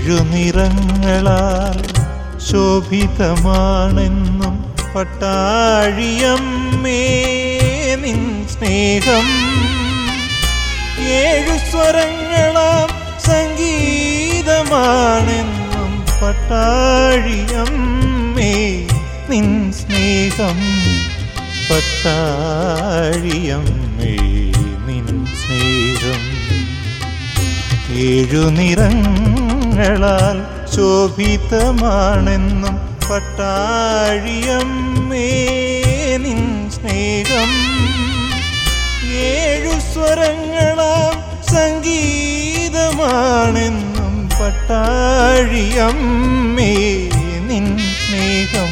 ഏഴു നിറങ്ങളാൽ ശോഭിതമാണെന്നും പട്ടാഴിയമ്മേ നിൻ സ്നേഹം ഏഴു സ്വരങ്ങളാം സംഗീതമാണെന്നും പട്ടാഴിയമ്മേ നിൻ സ്നേഹം പട്ടാഴിയമ്മേ നിൻ സ്നേഹം ഏഴു നിറങ്ങളാൽ ശോഭിതമാണെന്നും പട്ടാഴിയമ്മേ നിൻ സ്നേഹം ഏഴു സ്വരങ്ങളാം സംഗീതമാണെന്നും പട്ടാഴിയമ്മേ നിൻ സ്നേഹം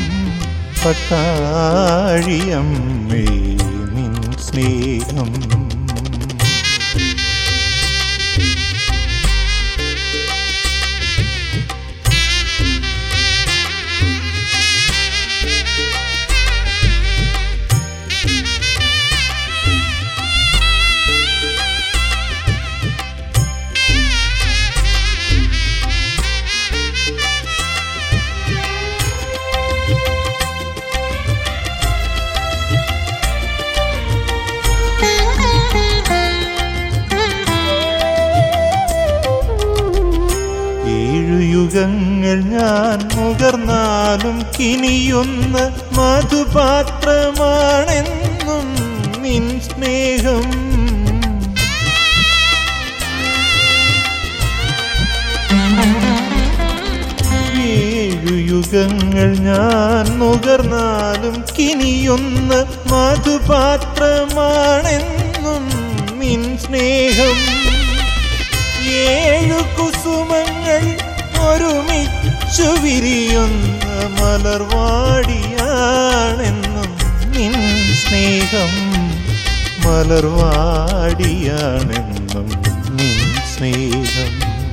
പട്ടാഴിയമ്മേ നിൻ സ്നേഹം ഏഴു യുഗങ്ങൾ ഞാൻ മുകർന്നാലും കിനിയുന്ന മധുപാത്രമാണെന്നും നിൻ സ്നേഹം ഏഴു യുഗങ്ങൾ ഞാൻ നുകർന്നാലും കിനിയുന്ന മധുപാത്രമാണെന്നും നിൻ സ്നേഹം ഏഴു കുസുമങ്ങൾ ഒരുമിച്ചു വിരിയുന്ന മലർവാടിയാണെന്നും നിൻ സ്നേഹം മലർവാടിയാണെന്നും നിൻ സ്നേഹം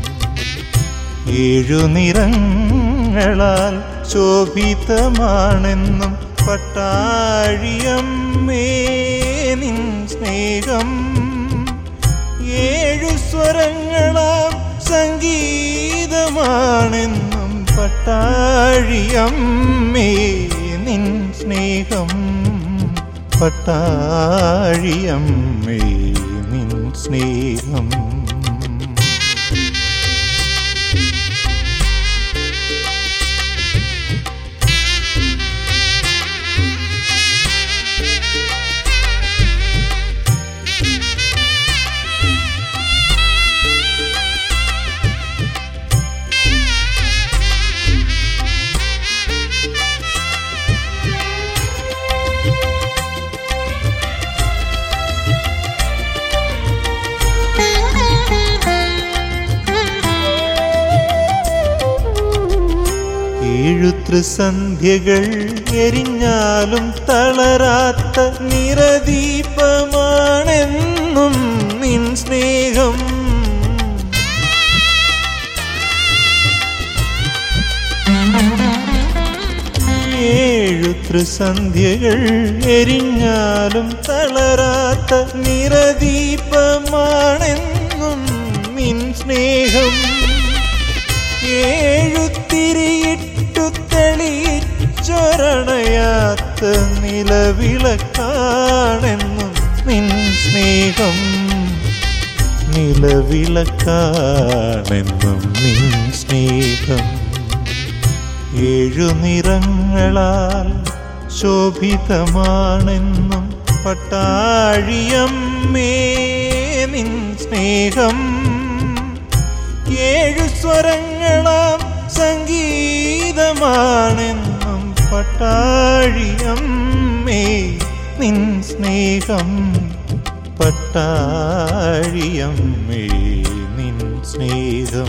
ഏഴു നിറങ്ങളാൽ ശോഭിതമാണെന്നും പട്ടാഴിയമ്മേ നിൻ സ്നേഹം ഏഴു സ്വരങ്ങളാം സംഗീതമാണെന്നും പട്ടാഴിയമ്മേ നിൻ സ്നേഹം പട്ടാഴിയമ്മേ നിൻ സ്നേഹം ഏഴു ത്രിസന്ധ്യകൾ എരിഞ്ഞാലും തളരാത്ത നിറദീപമാണെന്നും നിൻ സ്നേഹം ഏഴു ത്രിസന്ധ്യകൾ എരിഞ്ഞാലും തളരാത്ത നിറദീപമാണെന്നും നിൻ സ്നേഹം ഏഴുത്തിരിയിട്ടു തെളിയിച്ചൊരണയാത്ത നിലവിളക്കാണെന്നും നിൻ സ്നേഹം നിലവിളക്കാണെന്നും നിൻ സ്നേഹം ഏഴു നിറങ്ങളാൽ ശോഭിതമാണെന്നും പട്ടാഴിയമ്മേ നിൻ സ്നേഹം ഏഴു സ്വരങ്ങളാം സംഗീതമാണെന്നും പട്ടാഴിയമ്മേ നിൻ സ്നേഹം പട്ടാഴിയമ്മേ നിൻ സ്നേഹം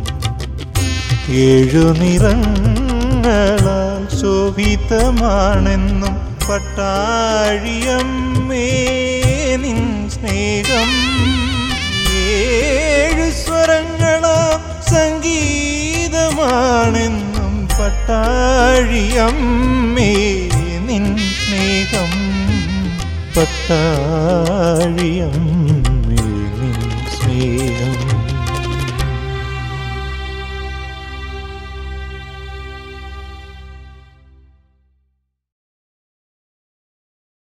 ഏഴു നിറങ്ങളാൽ ശോഭിതമാണെന്നും പട്ടാഴിയമ്മേ നിൻ സ്നേഹം ഏഴു സ്വരങ്ങളാം സംഗീതമാണെന്നും പട്ടാഴിയമ്മേ നിൻ സ്നേഹം പട്ടാഴിയമ്മേ നിൻ സ്നേഹം